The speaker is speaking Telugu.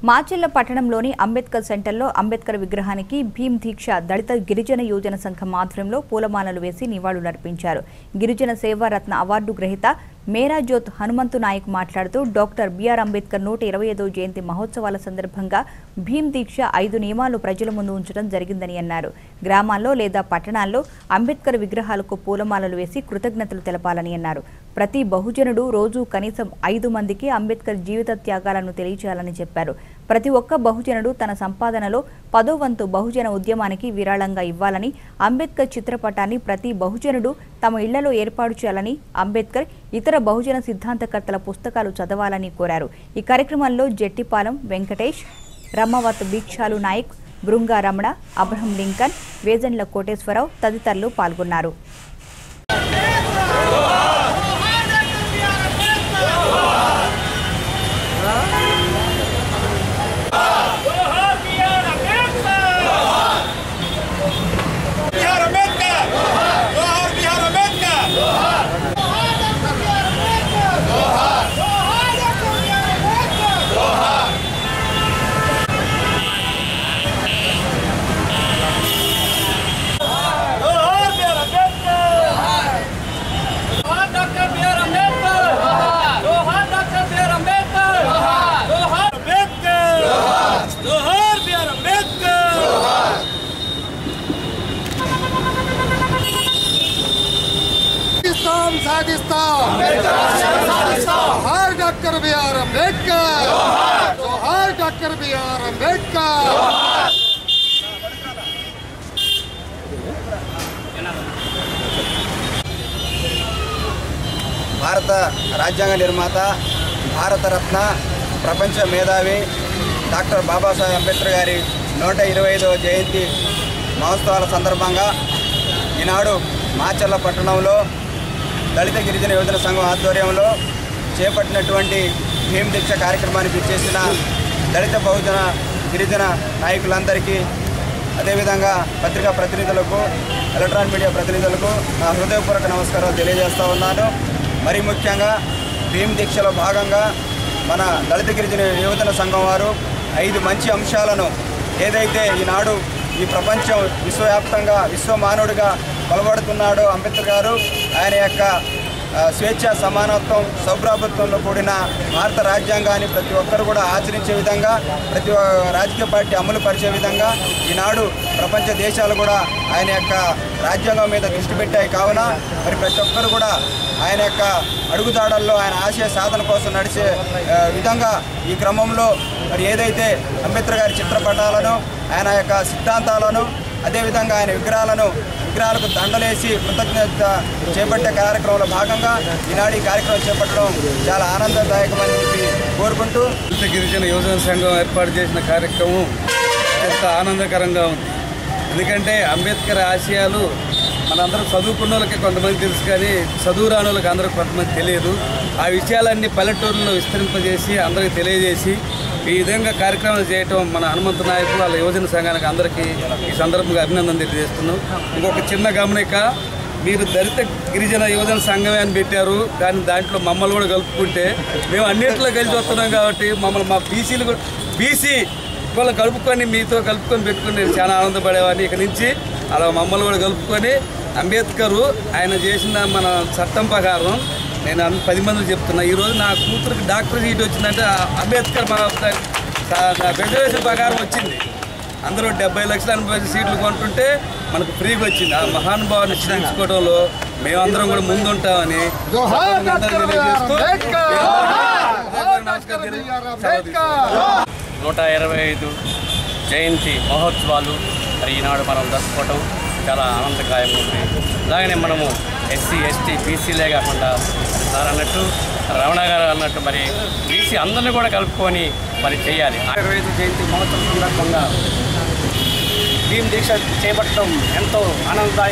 మాచెల్ల పట్టణంలోని అంబేద్కర్ సెంటర్లో అంబేద్కర్ విగ్రహానికి భీమ్ దీక్ష దళిత గిరిజన యువజన సంఘం ఆధ్వర్యంలో పూలమాలలు వేసి నివాళులర్పించారు గిరిజన సేవారత్న అవార్డు గ్రహీత మేరా జ్యోత్ హనుమంతు నాయక్ మాట్లాడుతూ డాక్టర్ బిఆర్ అంబేద్కర్ నూట ఇరవై ఐదో జయంతి మహోత్సవాల సందర్భంగా భీమ్ దీక్ష ఐదు నియమాలు ప్రజల ముందు ఉంచడం జరిగిందని అన్నారు గ్రామాల్లో లేదా పట్టణాల్లో అంబేద్కర్ విగ్రహాలకు పూలమాలలు వేసి కృతజ్ఞతలు తెలపాలని అన్నారు ప్రతి బహుజనుడు రోజు కనీసం ఐదు మందికి అంబేద్కర్ జీవిత త్యాగాలను తెలియచేయాలని చెప్పారు ప్రతి ఒక్క బహుజనుడు తన సంపాదనలో పదో వంతు బహుజన ఉద్యమానికి విరాళంగా ఇవ్వాలని అంబేద్కర్ చిత్రపటాన్ని ప్రతి బహుజనుడు తమ ఇళ్లలో ఏర్పాటు చేయాలని అంబేద్కర్ ఇతర బహుజన సిద్ధాంతకర్తల పుస్తకాలు చదవాలని కోరారు ఈ కార్యక్రమంలో జట్టిపాలెం వెంకటేష్ రమ్మవత్ దీక్షాలు నాయక్ బృంగా రమణ అబ్రహం లింకన్ వేజండ్ల కోటేశ్వరరావు తదితరులు పాల్గొన్నారు बिहार अम्बेडकर जोहार बिहार अम्बेडकर जोहार बिहार अम्बेडकर जोहार डॉक्टर बी आर अम्बेडकर जोहार डॉक्टर बी आर अम्बेडकर जोहार अम्बेडकर जोहार बिहार अम्बेडकर సాధిస్తాం సాధిస్తాం జోహార్ డాక్టర్ బిఆర్ అంబేద్కర్ జోహార్ డాక్టర్ బిఆర్ అంబేద్కర్ భారత రాజ్యాంగ నిర్మాత భారతరత్న ప్రపంచ మేధావి డాక్టర్ బాబాసాహెబ్ అంబేద్కర్ గారి నూట ఇరవై ఐదవ జయంతి మహోత్సవాల సందర్భంగా ఈనాడు మాచర్ల పట్టణంలో దళిత గిరిజన యువజన సంఘం ఆధ్వర్యంలో చేపట్టినటువంటి భీమ్ దీక్ష కార్యక్రమానికి ఇచ్చేసిన దళిత బహుజన గిరిజన నాయకులందరికీ అదేవిధంగా పత్రికా ప్రతినిధులకు ఎలక్ట్రానిక్ మీడియా ప్రతినిధులకు నా హృదయపూర్వక నమస్కారాలు తెలియజేస్తా ఉన్నాను మరి ముఖ్యంగా భీమ్ దీక్షలో భాగంగా మన దళిత గిరిజన యువజన సంఘం వారు ఐదు మంచి అంశాలను ఏదైతే ఈనాడు ఈ ప్రపంచం విశ్వవ్యాప్తంగా విశ్వమానవుడిగా బలపడుతున్నాడో అంబేద్కర్ గారు ఆయన యొక్క ఆ, స్వేచ్ఛ సమానత్వం సౌభ్రాభత్వంలో కూడిన భారత రాజ్యాంగాన్ని ప్రతి ఒక్కరు కూడా ఆచరించే విధంగా ప్రతి ఒ- రాజకీయ పార్టీ అమలు పరిచే విధంగా ఈనాడు ప్రపంచ దేశాలు కూడా ఆయన యొక్క రాజ్యాంగం మీద దృష్టి పెట్టాయి కావున మరి ప్రతి ఒక్కరు కూడా ఆయన యొక్క అడుగుదాడల్లో ఆయన ఆశయ సాధన కోసం నడిచే ఆ, విధంగా ఈ క్రమంలో మరి ఏదైతే అంబేద్కర్ గారి చిత్రపటాలను ఆయన యొక్క సిద్ధాంతాలను అదేవిధంగా ఆయన విగ్రహాలను విగ్రహాలకు దండలేసి కృతజ్ఞత చేపట్టే కార్యక్రమంలో భాగంగా ఈనాడు ఈ కార్యక్రమం చేపట్టడం చాలా ఆనందదాయకమని చెప్పి కోరుకుంటూ దళిత గిరిజన యువజన సంఘం ఏర్పాటు చేసిన కార్యక్రమం ఎంత ఆనందకరంగా ఉంది ఎందుకంటే అంబేద్కర్ ఆశయాలు మనందరం చదువుకున్న వాళ్ళకి కొంతమంది తెలుసు కానీ చదువు రాని వాళ్ళకి అందరికి కొంతమంది తెలియదు ఆ విషయాలన్నీ పల్లెటూరులో విస్తరింపజేసి అందరికీ తెలియజేసి ఈ విధంగా కార్యక్రమాలు చేయటం మన హనుమంత నాయకులు వాళ్ళ యువజన సంఘానికి అందరికీ ఈ సందర్భంగా అభినందన తెలియజేస్తున్నాం ఇంకొక చిన్న గమనిక మీరు దళిత గిరిజన యువజన సంఘమే అని పెట్టారు కానీ దాంట్లో మమ్మల్ని కూడా కలుపుకుంటే మేము అన్నింటిలో కలిసి వస్తున్నాం కాబట్టి మమ్మల్ని మా బీసీలు కూడా బీసీ వాళ్ళు కలుపుకొని మీతో కలుపుకొని పెట్టుకుని నేను చాలా ఆనందపడేవాడిని ఇక నుంచి అలా మమ్మల్ని కూడా కలుపుకొని అంబేద్కరు ఆయన చేసిన మన చట్టం ప్రకారం నేను అన్ని పది మందికి చెప్తున్నా ఈరోజు నా కూతురికి డాక్టర్ సీట్ వచ్చిందంటే ఆ అంబేద్కర్ మా నా రిజర్వేషన్ ప్రకారం వచ్చింది అందరూ డెబ్బై లక్షల ఎనభై సీట్లు కొంటుంటే మనకు ఫ్రీగా వచ్చింది ఆ మహానుభావాన్ని స్మరించుకోవడంలో మేమందరం కూడా ముందుంటామని జోహార్ అందరికీ డాక్టర్ బిఆర్ తెలియజేస్తూ అంబేద్కర్ జోహార్ నమస్కారం డాక్టర్ బిఆర్ సెలవు తీసుకుంటాను. అంబేద్కర్ నూట ఇరవై ఐదు జయంతి మహోత్సవాలు మరి ఈనాడు మనం జరుపుకోవటం చాలా ఆనందదాయంగా ఉంది అలాగనే మనము ఎస్సీ ఎస్టీ బీసీలే కాకుండా సార్ అన్నట్టు రమణ గారు అన్నట్టు మరి బీసీ అందరినీ కూడా కలుపుకొని మరి చేయాలి ఇరవై ఐదు జయంతి మహోత్సవం సందర్భంగా భీమ్ దీక్ష చేపట్టడం ఎంతో ఆనందదాయకం